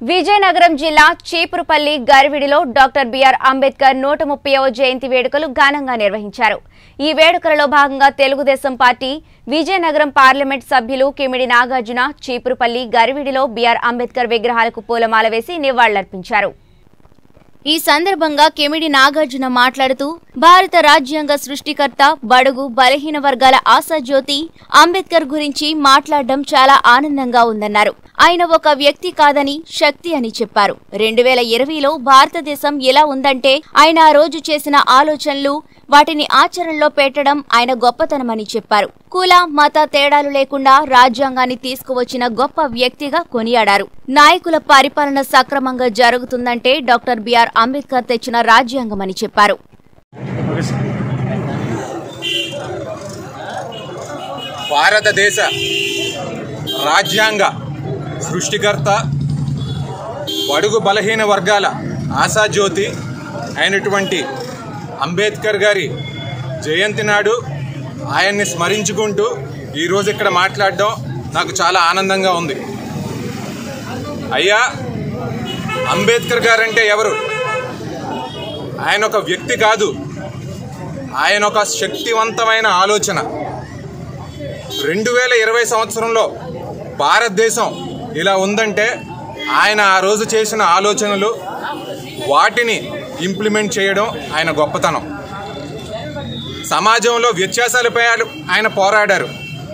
విజయనగరం జిల్లా చీపురుపల్లి గరివిడిలో doctor B R Ambedkar నూట ముప్పైవ జయంతి వేడుకలు ఘనంగా నిర్వహించారు ఈ వేడుకలలో భాగంగా తెలుగుదేశం పార్టీ విజయనగరం పార్లమెంట్ సభ్యులు కిమిడి నాగార్జున చీపురుపల్లి గరివిడిలో బిఆర్ అంబేద్కర్ విగ్రహాలకు పూలమాల వేసి నివాళులర్పించారు ఈ సందర్భంగా కెమిడి నాగార్జున మాట్లాడుతూ భారత రాజ్యాంగ సృష్టికర్త బడుగు బలహీన వర్గాల ఆశాజ్యోతి అంబేద్కర్ గురించి మాట్లాడడం చాలా ఆనందంగా ఉందన్నారు ఆయన ఒక వ్యక్తి కాదని శక్తి అని చెప్పారు రెండు వేల ఇరవైలో భారతదేశం ఎలా ఉందంటే ఆయన ఆ రోజు చేసిన ఆలోచనలు వాటిని ఆచరణలో పెట్టడం ఆయన గొప్పతనమని చెప్పారు కుల మత తేడాలు లేకుండా రాజ్యాంగాన్ని తీసుకువచ్చిన గొప్ప వ్యక్తిగా కొనియాడారు నాయకుల పరిపాలన సక్రమంగా జరుగుతుందంటే డాక్టర్ బిఆర్ అంబేద్కర్ తెచ్చిన రాజ్యాంగమని చెప్పారు భారతదేశ రాజ్యాంగ సృష్టికర్త బడుగు బలహీన వర్గాల ఆశాజ్యోతి అయినటువంటి అంబేద్కర్ గారి జయంతి నాడు ఆయన్ని స్మరించుకుంటూ ఈరోజు ఇక్కడ మాట్లాడడం నాకు చాలా ఆనందంగా ఉంది అయ్యా అంబేద్కర్ గారంటే ఎవరు ఆయన ఒక వ్యక్తి కాదు ఆయన ఒక శక్తివంతమైన ఆలోచన రెండు వేల ఇరవై సంవత్సరంలో భారతదేశం ఇలా ఉందంటే ఆయన ఆ రోజు చేసిన ఆలోచనలు వాటిని ఇంప్లిమెంట్ చేయడం ఆయన గొప్పతనం సమాజంలో వ్యత్యాసాలపై ఆయన పోరాడారు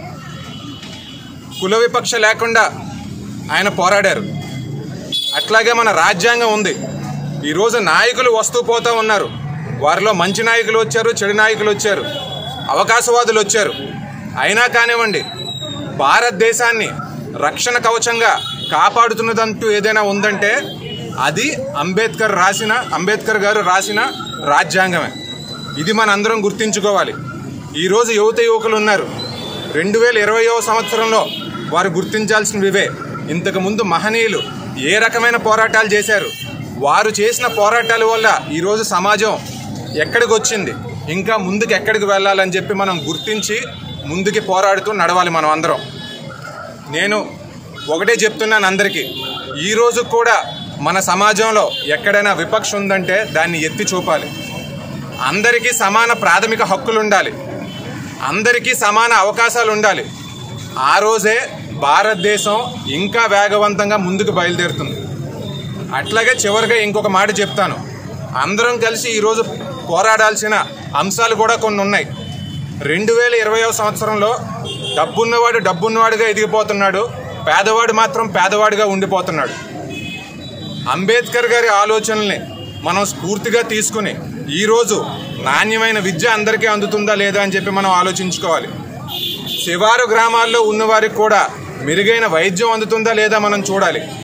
కుల విపక్ష లేకుండా ఆయన పోరాడారు అట్లాగే మన రాజ్యాంగం ఉంది ఈరోజు నాయకులు వస్తూ పోతూ ఉన్నారు వారిలో మంచి నాయకులు వచ్చారు చెడు నాయకులు వచ్చారు అవకాశవాదులు వచ్చారు అయినా కానివ్వండి భారతదేశాన్ని రక్షణ కవచంగా కాపాడుతున్నదంటూ ఏదైనా ఉందంటే అది అంబేద్కర్ రాసిన అంబేద్కర్ గారు రాసిన రాజ్యాంగమే ఇది మనందరం గుర్తించుకోవాలి ఈరోజు యువత యువకులు ఉన్నారు రెండు వేల ఇరవయో సంవత్సరంలో వారు గుర్తించాల్సినవి ఇవే ఇంతకు ముందు మహనీయులు ఏ రకమైన పోరాటాలు చేశారు వారు చేసిన పోరాటాల వల్ల ఈరోజు సమాజం ఎక్కడికి వచ్చింది ఇంకా ముందుకు ఎక్కడికి వెళ్ళాలని చెప్పి మనం గుర్తించి ముందుకి పోరాడుతూ నడవాలి మనం అందరం నేను ఒకటే చెప్తున్నాను అందరికీ ఈరోజు కూడా మన సమాజంలో ఎక్కడైనా విపక్ష ఉందంటే దాన్ని ఎత్తి చూపాలి అందరికీ సమాన ప్రాథమిక హక్కులు ఉండాలి అందరికీ సమాన అవకాశాలు ఉండాలి ఆ రోజే భారతదేశం ఇంకా వేగవంతంగా ముందుకు బయలుదేరుతుంది అట్లాగే చివరిగా ఇంకొక మాట చెప్తాను అందరం కలిసి ఈరోజు పోరాడాల్సిన అంశాలు కూడా కొన్ని ఉన్నాయి రెండు వేల ఇరవయో సంవత్సరంలో డబ్బున్నవాడు డబ్బున్నవాడుగా ఎదిగిపోతున్నాడు పేదవాడు మాత్రం పేదవాడిగా ఉండిపోతున్నాడు అంబేద్కర్ గారి ఆలోచనల్ని మనం స్ఫూర్తిగా తీసుకుని ఈరోజు నాణ్యమైన విద్య అందరికీ అందుతుందా లేదా అని చెప్పి మనం ఆలోచించుకోవాలి శివారు గ్రామాల్లో ఉన్నవారికి కూడా మెరుగైన వైద్యం అందుతుందా లేదా మనం చూడాలి